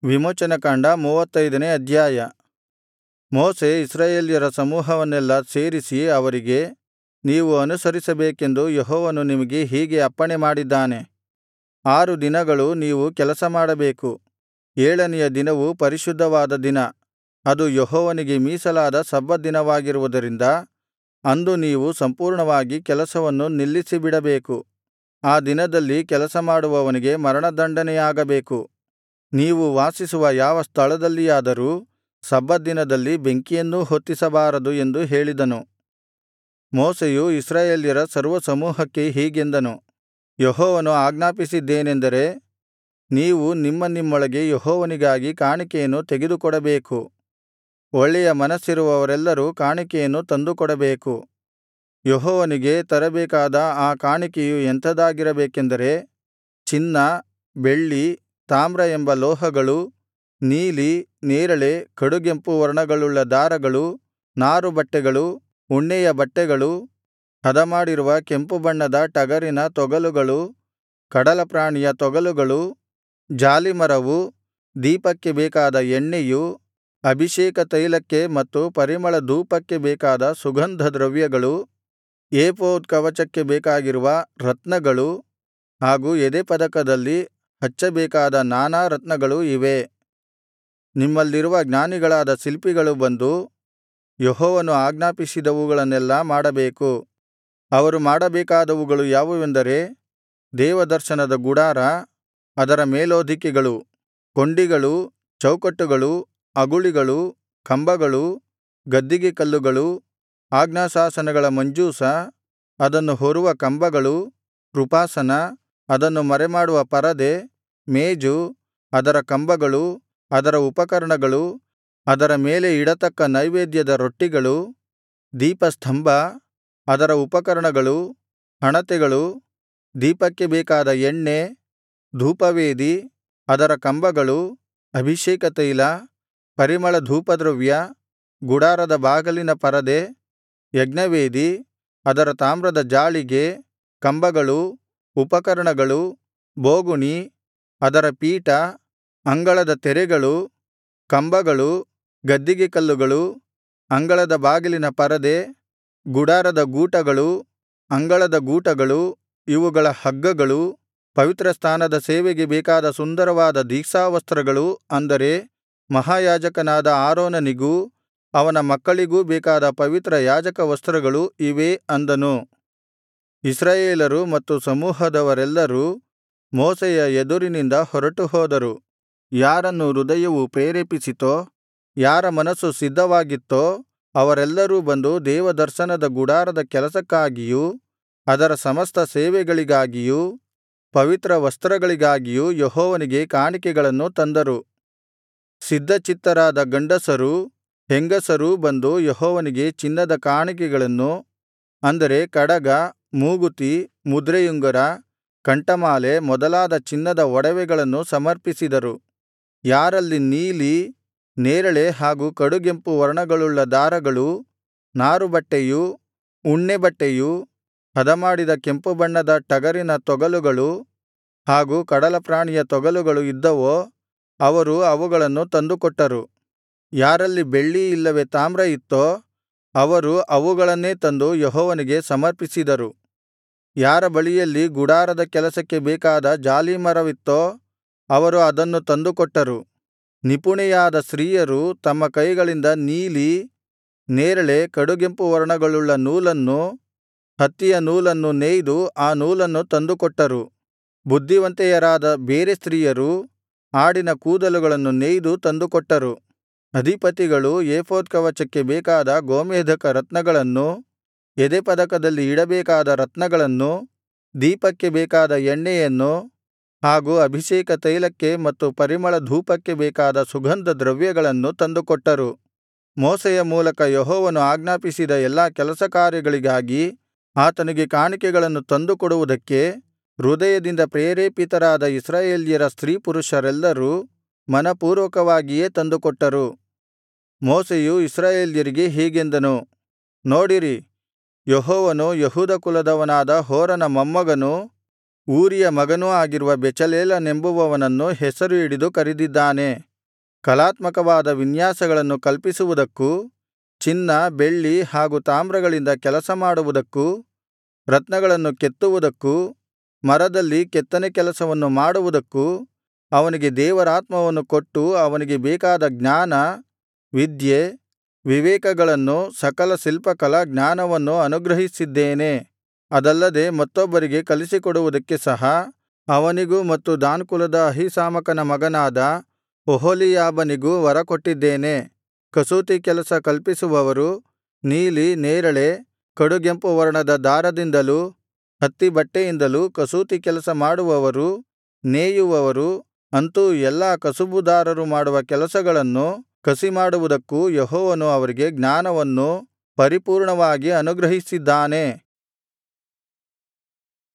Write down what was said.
ವಿಮೋಚನಕಾಂಡ ಮೂವತ್ತೈದನೇ ಅಧ್ಯಾಯ ಮೋಶೆ ಇಸ್ರಾಯೇಲ್ಯರ ಸಮೂಹವನ್ನೆಲ್ಲಾ ಸೇರಿಸಿ ಅವರಿಗೆ ನೀವು ಅನುಸರಿಸಬೇಕೆಂದು ಯೆಹೋವನು ನಿಮಗೆ ಹೀಗೆ ಅಪ್ಪಣೆ ಮಾಡಿದ್ದಾನೆ ಆರು ದಿನಗಳು ನೀವು ಕೆಲಸಮಾಡಬೇಕು ಏಳನೆಯ ದಿನವು ಪರಿಶುದ್ಧವಾದ ದಿನ ಅದು ಯೆಹೋವನಿಗೆ ಮೀಸಲಾದ ಸಬ್ಬತ್ ದಿನವಾಗಿರುವುದರಿಂದ ಅಂದು ನೀವು ಸಂಪೂರ್ಣವಾಗಿ ಕೆಲಸವನ್ನು ನಿಲ್ಲಿಸಿಬಿಡಬೇಕು ಆ ದಿನದಲ್ಲಿ ಕೆಲಸಮಾಡುವವನಿಗೆ ಮರಣದಂಡನೆಯಾಗಬೇಕು ನೀವು ವಾಸಿಸುವ ಯಾವ ಸ್ಥಳದಲ್ಲಿಯಾದರೂ ಸಬ್ಬತ್ ದಿನದಲ್ಲಿ ಬೆಂಕಿಯನ್ನೂ ಹೊತ್ತಿಸಬಾರದು ಎಂದು ಹೇಳಿದನು ಮೋಶೆಯು ಇಸ್ರಾಯೇಲ್ಯರ ಸರ್ವಸಮೂಹಕ್ಕೆ ಹೀಗೆಂದನು ಯೆಹೋವನು ಆಜ್ಞಾಪಿಸಿದ್ದೇನೆಂದರೆ ನೀವು ನಿಮ್ಮ ನಿಮ್ಮೊಳಗೆ ಯೆಹೋವನಿಗಾಗಿ ಕಾಣಿಕೆಯನ್ನು ತೆಗೆದುಕೊಡಬೇಕು ಒಳ್ಳೆಯ ಮನಸ್ಸಿರುವವರೆಲ್ಲರೂ ಕಾಣಿಕೆಯನ್ನು ತಂದುಕೊಡಬೇಕು ಯೆಹೋವನಿಗೆ ತರಬೇಕಾದ ಆ ಕಾಣಿಕೆಯು ಎಂಥದಾಗಿರಬೇಕೆಂದರೆ ಚಿನ್ನ ಬೆಳ್ಳಿ ತಾಮ್ರ ಎಂಬ ಲೋಹಗಳು ನೀಲಿ ನೇರಳೆ ಕಡುಗೆಂಪು ವರ್ಣಗಳುಳ್ಳ ದಾರಗಳು ನಾರುಬಟ್ಟೆಗಳು ಉಣ್ಣೆಯ ಬಟ್ಟೆಗಳು ಹದಮಾಡಿರುವ ಕೆಂಪು ಬಣ್ಣದ ಟಗರಿನ ತೊಗಲುಗಳು ಕಡಲಪ್ರಾಣಿಯ ತೊಗಲುಗಳು ಜಾಲಿಮರವು ದೀಪಕ್ಕೆ ಬೇಕಾದ ಎಣ್ಣೆಯು ಅಭಿಷೇಕ ತೈಲಕ್ಕೆ ಮತ್ತು ಪರಿಮಳಧೂಪಕ್ಕೆ ಬೇಕಾದ ಸುಗಂಧದ್ರವ್ಯಗಳು ಏಫೋದ್ ಕವಚಕ್ಕೆ ಬೇಕಾಗಿರುವ ರತ್ನಗಳು ಹಾಗೂ ಎದೆಪದಕದಲ್ಲಿ ಹಚ್ಚಬೇಕಾದ ನಾನಾ ರತ್ನಗಳು ಇವೇ ನಿಮ್ಮಲ್ಲಿರುವ ಜ್ಞಾನಿಗಳಾದ ಶಿಲ್ಪಿಗಳು ಬಂದು ಯೆಹೋವನು ಆಜ್ಞಾಪಿಸಿದವುಗಳನ್ನೆಲ್ಲಾ ಮಾಡಬೇಕು ಅವರು ಮಾಡಬೇಕಾದವುಗಳು ಯಾವುವೆಂದರೆ ದೇವದರ್ಶನದ ಗುಡಾರ ಅದರ ಮೇಲ್ಹೊದಿಕೆಗಳು ಕೊಂಡಿಗಳು ಚೌಕಟ್ಟುಗಳು ಅಗುಳಿಗಳು ಕಂಬಗಳು ಗದ್ದಿಗೆ ಕಲ್ಲುಗಳು ಆಜ್ಞಾಶಾಸನಗಳ ಮಂಜೂಷ ಅದನ್ನು ಹೊರುವ ಕಂಬಗಳು ಕೃಪಾಸನ ಅದನ್ನು ಮರೆಮಾಡುವ ಪರದೆ ಮೇಜು ಅದರ ಕಂಬಗಳು ಅದರ ಉಪಕರಣಗಳು ಅದರ ಮೇಲೆ ಇಡತಕ್ಕ ನೈವೇದ್ಯದ ರೊಟ್ಟಿಗಳು ದೀಪಸ್ತಂಭ ಅದರ ಉಪಕರಣಗಳು ಹಣತೆಗಳು ದೀಪಕ್ಕೆ ಬೇಕಾದ ಎಣ್ಣೆ ಧೂಪವೇದಿ ಅದರ ಕಂಬಗಳು ಅಭಿಷೇಕ ತೈಲ ಪರಿಮಳ ಧೂಪದ್ರವ್ಯ ಗುಡಾರದ ಬಾಗಿಲಿನ ಪರದೆ ಯಜ್ಞವೇದಿ ಅದರ ತಾಮ್ರದ ಜಾಳಿಗೆ ಕಂಬಗಳು ಉಪಕರಣಗಳು ಬೋಗುಣಿ ಅದರ ಪೀಠ ಅಂಗಳದ ತೆರೆಗಳು ಕಂಬಗಳು ಗದ್ದಿಗೆ ಕಲ್ಲುಗಳು ಅಂಗಳದ ಬಾಗಿಲಿನ ಪರದೆ ಗುಡಾರದ ಗೂಟಗಳು ಅಂಗಳದ ಗೂಟಗಳು ಇವುಗಳ ಹಗ್ಗಗಳು ಪವಿತ್ರಸ್ಥಾನದ ಸೇವೆಗೆ ಬೇಕಾದ ಸುಂದರವಾದ ದೀಕ್ಷಾವಸ್ತ್ರಗಳು ಅಂದರೆ ಮಹಾಯಾಜಕನಾದ ಆರೋನನಿಗೂ ಅವನ ಮಕ್ಕಳಿಗೂ ಬೇಕಾದ ಪವಿತ್ರ ಯಾಜಕವಸ್ತ್ರಗಳು ಇವೇ ಅಂದನು ಇಸ್ರಾಯೇಲರು ಮತ್ತು ಸಮೂಹದವರೆಲ್ಲರೂ ಮೋಶೆಯ ಎದುರಿನಿಂದ ಹೊರಟುಹೋದರು ಯಾರನ್ನು ಹೃದಯವು ಪ್ರೇರೇಪಿಸಿತೋ ಯಾರ ಮನಸ್ಸು ಸಿದ್ಧವಾಗಿತ್ತೋ ಅವರೆಲ್ಲರೂ ಬಂದು ದೇವದರ್ಶನದ ಗುಡಾರದ ಕೆಲಸಕ್ಕಾಗಿಯೂ ಅದರ ಸಮಸ್ತ ಸೇವೆಗಳಿಗಾಗಿಯೂ ಪವಿತ್ರ ವಸ್ತ್ರಗಳಿಗಾಗಿಯೂ ಯೆಹೋವನಿಗೆ ಕಾಣಿಕೆಗಳನ್ನು ತಂದರು ಸಿದ್ಧಚಿತ್ತರಾದ ಗಂಡಸರೂ ಹೆಂಗಸರೂ ಬಂದು ಯೆಹೋವನಿಗೆ ಚಿನ್ನದ ಕಾಣಿಕೆಗಳನ್ನು ಅಂದರೆ ಕಡಗ ಮೂಗುತಿ ಮುದ್ರೆಯುಂಗರ ಕಂಠಮಾಲೆ ಮೊದಲಾದ ಚಿನ್ನದ ಒಡವೆಗಳನ್ನು ಸಮರ್ಪಿಸಿದರು ಯಾರಲ್ಲಿ ನೀಲಿ ನೇರಳೆ ಹಾಗೂ ಕಡುಗೆಂಪು ವರ್ಣಗಳುಳ್ಳ ದಾರಗಳು ನಾರುಬಟ್ಟೆಯು ಉಣ್ಣೆಬಟ್ಟೆಯು ಹದಮಾಡಿದ ಕೆಂಪು ಬಣ್ಣದ ಟಗರಿನ ತೊಗಲುಗಳು ಹಾಗೂ ಕಡಲಪ್ರಾಣಿಯ ತೊಗಲುಗಳು ಇದ್ದವೋ ಅವರು ಅವುಗಳನ್ನು ತಂದುಕೊಟ್ಟರು ಯಾರಲ್ಲಿ ಬೆಳ್ಳಿ ಇಲ್ಲವೇ ತಾಮ್ರ ಇತ್ತೋ ಅವರು ಅವುಗಳನ್ನೇ ತಂದು ಯೆಹೋವನಿಗೆ ಸಮರ್ಪಿಸಿದರು ಯಾರ ಬಳಿಯಲ್ಲಿ ಗುಡಾರದ ಕೆಲಸಕ್ಕೆ ಬೇಕಾದ ಜಾಲೀಮರವಿತ್ತೋ ಅವರು ಅದನ್ನು ತಂದುಕೊಟ್ಟರು ನಿಪುಣೆಯಾದ ಸ್ತ್ರೀಯರು ತಮ್ಮ ಕೈಗಳಿಂದ ನೀಲಿ ನೇರಳೆ ಕಡುಗೆಂಪು ವರ್ಣಗಳುಳ್ಳ ನೂಲನ್ನು ಹತ್ತಿಯ ನೂಲನ್ನು ನೇಯ್ದು ಆ ನೂಲನ್ನು ತಂದುಕೊಟ್ಟರು ಬುದ್ಧಿವಂತೆಯರಾದ ಬೇರೆ ಸ್ತ್ರೀಯರು ಆಡಿನ ಕೂದಲುಗಳನ್ನು ನೇಯ್ದು ತಂದುಕೊಟ್ಟರು ಅಧಿಪತಿಗಳು ಏಫೋದ್ ಕವಚಕ್ಕೆ ಬೇಕಾದ ಗೋಮೇಧಕ ರತ್ನಗಳನ್ನೂ ಎದೆಪದಕದಲ್ಲಿ ಇಡಬೇಕಾದ ರತ್ನಗಳನ್ನೂ ದೀಪಕ್ಕೆ ಬೇಕಾದ ಎಣ್ಣೆಯನ್ನು ಹಾಗೂ ಅಭಿಷೇಕ ತೈಲಕ್ಕೆ ಮತ್ತು ಪರಿಮಳ ಧೂಪಕ್ಕೆ ಬೇಕಾದ ಸುಗಂಧ ದ್ರವ್ಯಗಳನ್ನು ತಂದುಕೊಟ್ಟರು ಮೋಶೆಯ ಮೂಲಕ ಯೆಹೋವನು ಆಜ್ಞಾಪಿಸಿದ ಎಲ್ಲಾ ಕೆಲಸಕಾರ್ಯಗಳಿಗಾಗಿ ಆತನಿಗೆ ಕಾಣಿಕೆಗಳನ್ನು ತಂದುಕೊಡುವುದಕ್ಕೆ ಹೃದಯದಿಂದ ಪ್ರೇರೇಪಿತರಾದ ಇಸ್ರಾಯೇಲ್ಯರ ಸ್ತ್ರೀಪುರುಷರೆಲ್ಲರೂ ಮನಪೂರ್ವಕವಾಗಿಯೇ ತಂದುಕೊಟ್ಟರು ಮೋಶೆಯು ಇಸ್ರಾಯೇಲ್ಯರಿಗೆ ಹೀಗೆಂದನು ನೋಡಿರಿ ಯೆಹೋವನು ಯೆಹೂದ ಕುಲದವನಾದ ಹೂರನ ಮೊಮ್ಮಗನೂ ಊರಿಯ ಮಗನೂ ಆಗಿರುವ ಬೆಚಲೇಲನೆಂಬುವವನನ್ನು ಹೆಸರು ಹಿಡಿದು ಕರೆದಿದ್ದಾನೆ ಕಲಾತ್ಮಕವಾದ ವಿನ್ಯಾಸಗಳನ್ನು ಕಲ್ಪಿಸುವುದಕ್ಕೂ ಚಿನ್ನ ಬೆಳ್ಳಿ ಹಾಗೂ ತಾಮ್ರಗಳಿಂದ ಕೆಲಸ ಮಾಡುವುದಕ್ಕೂ ರತ್ನಗಳನ್ನು ಕೆತ್ತುವುದಕ್ಕೂ ಮರದಲ್ಲಿ ಕೆತ್ತನೆ ಕೆಲಸವನ್ನು ಮಾಡುವುದಕ್ಕೂ ಅವನಿಗೆ ದೇವರಾತ್ಮವನ್ನು ಕೊಟ್ಟು ಅವನಿಗೆ ಬೇಕಾದ ಜ್ಞಾನ ವಿದ್ಯೆ ವಿವೇಕಗಳನ್ನು ಸಕಲ ಶಿಲ್ಪಕಲಾ ಜ್ಞಾನವನ್ನು ಅನುಗ್ರಹಿಸಿದ್ದೇನೆ ಅದಲ್ಲದೆ ಮತ್ತೊಬ್ಬರಿಗೆ ಕಲಿಸಿಕೊಡುವುದಕ್ಕೆ ಸಹ ಅವನಿಗೂ ಮತ್ತು ದಾನ್ ಕುಲದ ಅಹೀಸಾಮಾಕನ ಮಗನಾದ ಒಹೋಲೀಯಾಬನಿಗೂ ವರಕೊಟ್ಟಿದ್ದೇನೆ ಕಸೂತಿ ಕೆಲಸ ಕಲ್ಪಿಸುವವರು ನೀಲಿ ನೇರಳೆ ಕಡುಗೆಂಪು ವರ್ಣದ ದಾರದಿಂದಲೂ ಹತ್ತಿ ಬಟ್ಟೆಯಿಂದಲೂ ಕಸೂತಿ ಕೆಲಸ ಮಾಡುವವರು ನೇಯುವವರು ಅಂತೂ ಎಲ್ಲಾ ಕಸುಬುದಾರರು ಮಾಡುವ ಕೆಲಸಗಳನ್ನು ಕಸಿಮಾಡುವುದಕ್ಕೂ ಯೆಹೋವನು ಅವರಿಗೆ ಜ್ಞಾನವನ್ನು ಪರಿಪೂರ್ಣವಾಗಿ ಅನುಗ್ರಹಿಸಿದ್ದಾನೆ